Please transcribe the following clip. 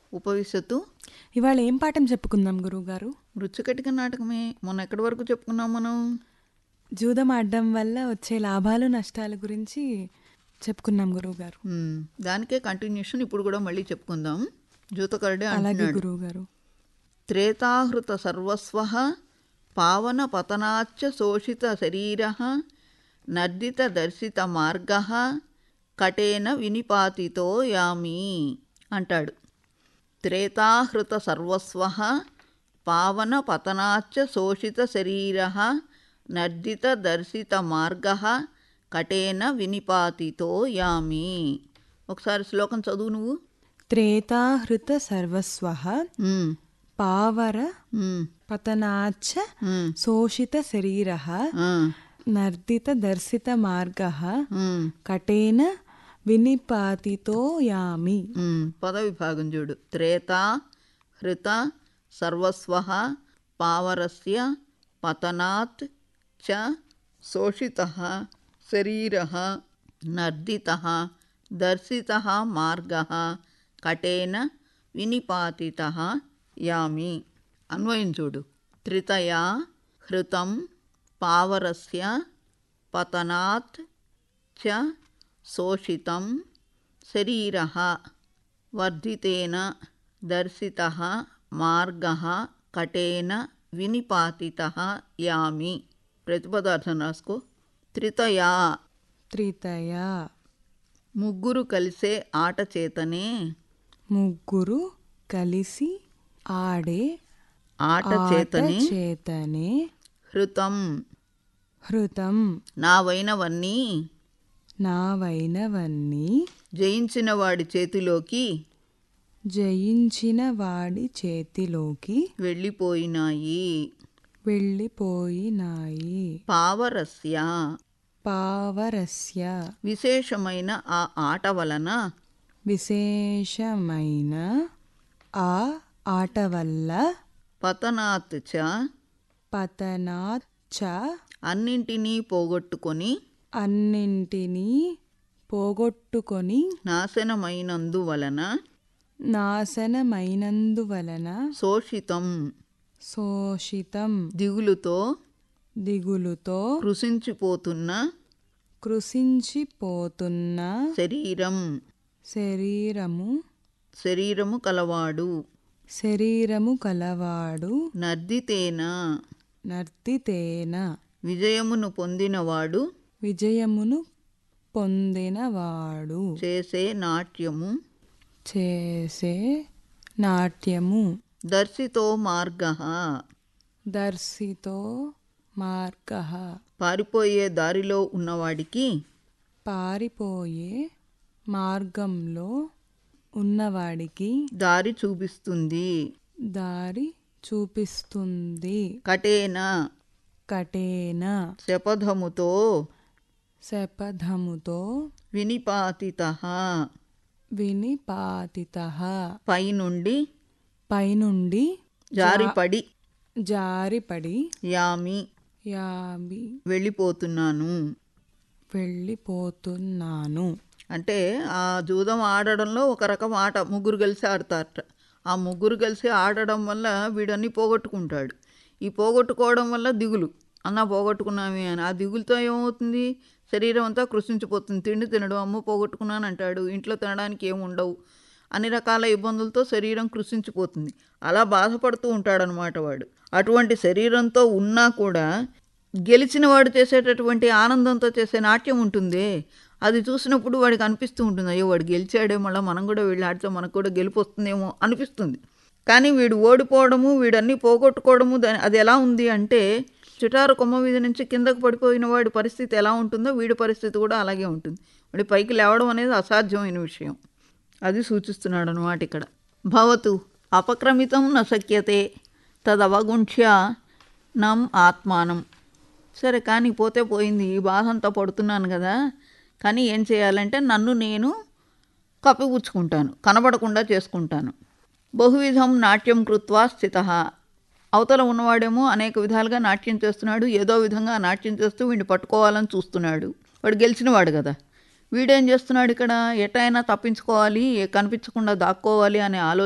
ఉపవిశత్తు ఇవాళ ఏం పాఠం చెప్పుకుందాం గురువుగారు మృచ్చుకటిక నాటకమే మొన్న ఎక్కడి వరకు చెప్పుకున్నాం మనం జూదం ఆడడం వల్ల వచ్చే లాభాలు నష్టాల గురించి చెప్పుకున్నాం గురువుగారు హ్మ్, దానికే కంటిన్యూషన్ ఇప్పుడు కూడా మళ్ళీ చెప్పుకుందాం జూతకరుడే అలాగే అంటున్నాడు గురువుగారు త్రేతాహృత సర్వస్వ పావన పతనాచ్చ శోషిత శరీర నర్దిత దర్శిత మార్గ కటేన వినిపాతితో యామి అంటాడు త్రేతాహృత సర్వస్వ పావన పతనాచ్చ శోషిత శరీర నర్దిత దర్శిత మార్గ కటేన వినిపాతితో యామి ఒకసారి శ్లోకం చదువు నువ్వు త్రేతాహృత సర్వస్వ ఉమ్, పావర ఉమ్, పతనాచ్చ ఉమ్, శోషిత శరీర ఆ, నర్దిత దర్శిత మార్గ ఉమ్, కటేన వినిపాతితో యామి ఉమ్. పద విభాగం చూడు త్రేత హృత సర్వస్వ పావరస్య పతనాత్ చ శోషిత శరీర నర్దిత దర్శిత మార్గ కటేన వినిపాతిత యామి అన్వయం చూడు త్రితయా హృతం పావరస్య పతనాత్ చ శోషితం శరీర వర్ధితేన దర్శిత మార్గ కటేన వినిపాతిత యామి ప్రతిపదార్థం రాసుకో త్రితయా త్రితయా ముగ్గురు కలిసే ఆట చేతనే ముగ్గురు కలిసి ఆడే ఆట ఆట చేతనే చేతనే హృతం హృతం నావైనవన్నీ నావైనవన్నీ జయించిన వాడి చేతిలోకి జయించిన వాడి చేతిలోకి వెళ్ళిపోయినాయి వెళ్ళిపోయినాయి పావరస్య పావరస్య విశేషమైన ఆ ఆట వలన విశేషమైన ఆ ఆట వల్ల పతనాత్ చ పతనాచ్చ అన్నింటినీ పోగొట్టుకొని అన్నింటినీ పోగొట్టుకొని నాశనమైనందువలన నాశనమైనందువలన శోషితం శోషితం దిగులుతో దిగులుతో కృషించిపోతున్న కృషించిపోతున్న శరీరం శరీరము శరీరము కలవాడు శరీరము కలవాడు నర్దితేన నర్తితేన విజయమును పొందినవాడు విజయమును పొందినవాడు చేసే నాట్యము చేసే నాట్యము దర్శితో మార్గ దర్శితో మార్గ పారిపోయే దారిలో ఉన్నవాడికి పారిపోయే మార్గంలో ఉన్నవాడికి దారి చూపిస్తుంది దారి చూపిస్తుంది కటేన కటేన శపథముతో శపథముతో వినిపాతిత వినిపాతిత పైనుండి పైనుండి జారిపడి జారిపడి యామి యాబి వెళ్ళిపోతున్నాను వెళ్ళిపోతున్నాను అంటే ఆ జూదం ఆడడంలో ఒక రకం ఆట ముగ్గురు కలిసి ఆడతారట ఆ ముగ్గురు కలిసి ఆడడం వల్ల వీడన్నీ పోగొట్టుకుంటాడు ఈ పోగొట్టుకోవడం వల్ల దిగులు అన్న పోగొట్టుకున్నామే అని ఆ దిగులుతో ఏమవుతుంది శరీరం అంతా కృషించిపోతుంది తిండి తినడం అమ్మ పోగొట్టుకున్నాను అంటాడు ఇంట్లో తినడానికి ఏమి ఉండవు అన్ని రకాల ఇబ్బందులతో శరీరం కృషించిపోతుంది అలా బాధపడుతూ ఉంటాడనమాట వాడు అటువంటి శరీరంతో ఉన్నా కూడా గెలిచిన వాడు చేసేటటువంటి ఆనందంతో చేసే నాట్యం ఉంటుంది అది చూసినప్పుడు వాడికి అనిపిస్తూ ఉంటుంది అయ్యో వాడు గెలిచాడే మళ్ళీ మనం కూడా వీళ్ళు ఆడితే మనకు కూడా గెలుపు వస్తుందేమో అనిపిస్తుంది కానీ వీడు ఓడిపోవడము వీడన్నీ పోగొట్టుకోవడము దాని అది ఎలా ఉంది అంటే చిటారు కొమ్మ మీద నుంచి కిందకు పడిపోయిన వాడి పరిస్థితి ఎలా ఉంటుందో వీడి పరిస్థితి కూడా అలాగే ఉంటుంది వాడి పైకి లేవడం అనేది అసాధ్యమైన విషయం అది సూచిస్తున్నాడు అనమాట ఇక్కడ భవతు అపక్రమితం న శక్యతే తదవగుంఠ్య నం ఆత్మానం సరే కానీ పోతే పోయింది ఈ బాధ అంతా పడుతున్నాను కదా కానీ ఏం చేయాలంటే నన్ను నేను కప్పిపుచ్చుకుంటాను కనబడకుండా చేసుకుంటాను బహువిధం నాట్యం కృత్వా స్థిత అవతల ఉన్నవాడేమో అనేక విధాలుగా నాట్యం చేస్తున్నాడు ఏదో విధంగా ఆ నాట్యం చేస్తూ వీడిని పట్టుకోవాలని చూస్తున్నాడు వాడు గెలిచినవాడు కదా వీడేం చేస్తున్నాడు ఇక్కడ ఎటైనా తప్పించుకోవాలి కనిపించకుండా దాక్కోవాలి అనే ఆలోచన